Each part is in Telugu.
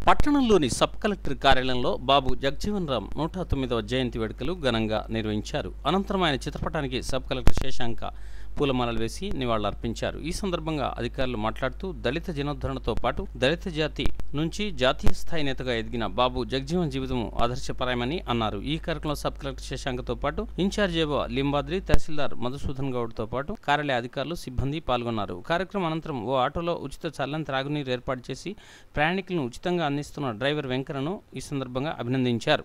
పట్టణంలోని సబ్ కలెక్టర్ కార్యాలయంలో బాబు జగజీవన్ రామ్ నూట తొమ్మిదవ జయంతి వేడుకలు ఘనంగా నిర్వహించారు అనంతరం ఆయన చిత్రపటానికి సబ్ కలెక్టర్ శశాంక పూలమాలలు వేసి నివాళులర్పించారు ఈ సందర్భంగా అధికారులు మాట్లాడుతూ దళిత జనోద్ధరణతో పాటు దళిత జాతి నుంచి జాతీయ స్థాయి నేతగా ఎదిగిన బాబు జగజీవన్ జీవితం ఆదర్శపరాయమని అన్నారు ఈ కార్యక్రమంలో సబ్ కలెక్టర్ శశాంక్తో పాటు ఇన్ఛార్జ్ ఏవో లింబాద్రి తహసీల్దార్ మధుసూదన్ గౌడ్తో పాటు కార్యాలయ అధికారులు సిబ్బంది పాల్గొన్నారు కార్యక్రమం అనంతరం ఓ ఆటోలో ఉచిత చల్లని త్రాగునీరు ఏర్పాటు చేసి ప్రయాణికులను ఉచితంగా అందిస్తున్న డ్రైవర్ వెంకన్నను ఈ సందర్భంగా అభినందించారు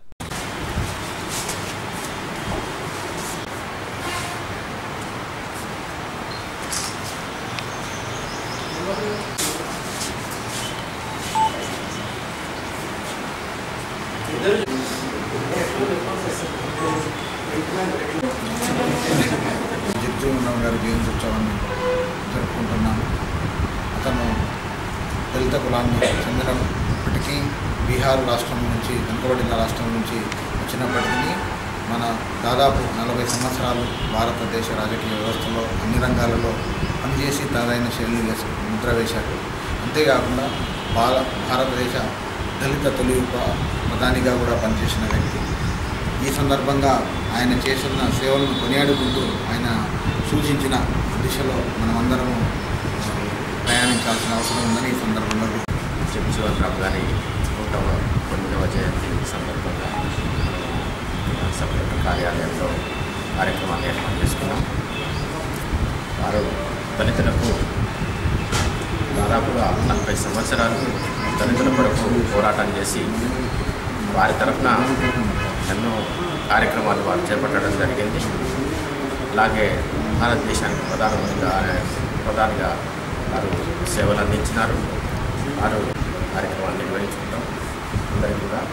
జగజీవనరావు గారి జయంత్యుత్సవాన్ని జరుపుకుంటున్నాము అతను దళిత కులాన్ని చెందినప్పటికీ బీహార్ రాష్ట్రం నుంచి వెనుకబడిన రాష్ట్రం నుంచి వచ్చినప్పటికీ మన దాదాపు నలభై సంవత్సరాలు భారతదేశ రాజకీయ వ్యవస్థలో అన్ని రంగాలలో పనిచేసి తనదైన శైలి వేసి ముద్ర వేశారు అంతేకాకుండా బాల భారతదేశ దళిత తొలి ఉప ప్రధానిగా కూడా పనిచేసిన వ్యక్తి ఈ సందర్భంగా ఆయన చేసిన సేవలను కొనియాడుకుంటూ ఆయన సూచించిన దిశలో మనమందరము ప్రయాణించాల్సిన అవసరం ఉందని ఈ సందర్భంగా జగజీవన్ రామ్ గారి నూట తొమ్మిదవ జయంతి సందర్భంగా సబ్ కలెక్టర్ కార్యాలయంలో కార్యక్రమాన్ని ఏర్పాటు చేసుకున్నాం వారు దళితులకు దాదాపుగా నలభై సంవత్సరాలు దళితుల కొరకు పోరాటం చేసి వారి తరఫున ఎన్నో కార్యక్రమాలు వారు చేపట్టడం జరిగింది అలాగే భారతదేశానికి ప్రధానమంత్రిగా ప్రధానిగా వారు సేవలు అందించినారు వారు కార్యక్రమాన్ని నిర్వహించుకుంటాం అందరికీ కూడా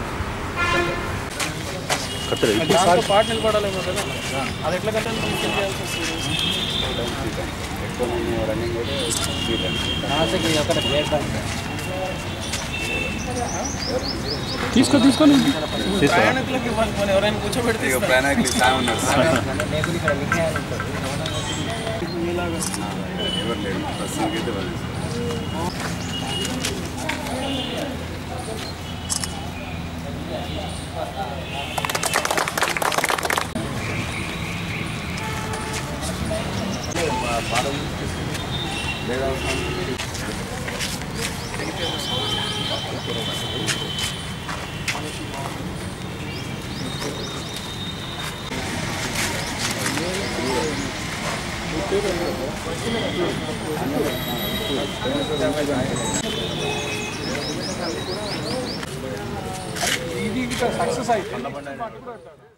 దాంతో పాటు నిలబడాలేమో కదా అది ఎట్లా కట్టాలి మనం చెక్ చేయాల్సి వస్తుంది తీసుకో తీసుకొని ప్రయాణికులకి ఇవ్వాలి పోనీ ఎవరైనా కూర్చోబెడితే ఇస్తాం. మీలాగా ఇది ఇంకా సక్సెస్ అయింది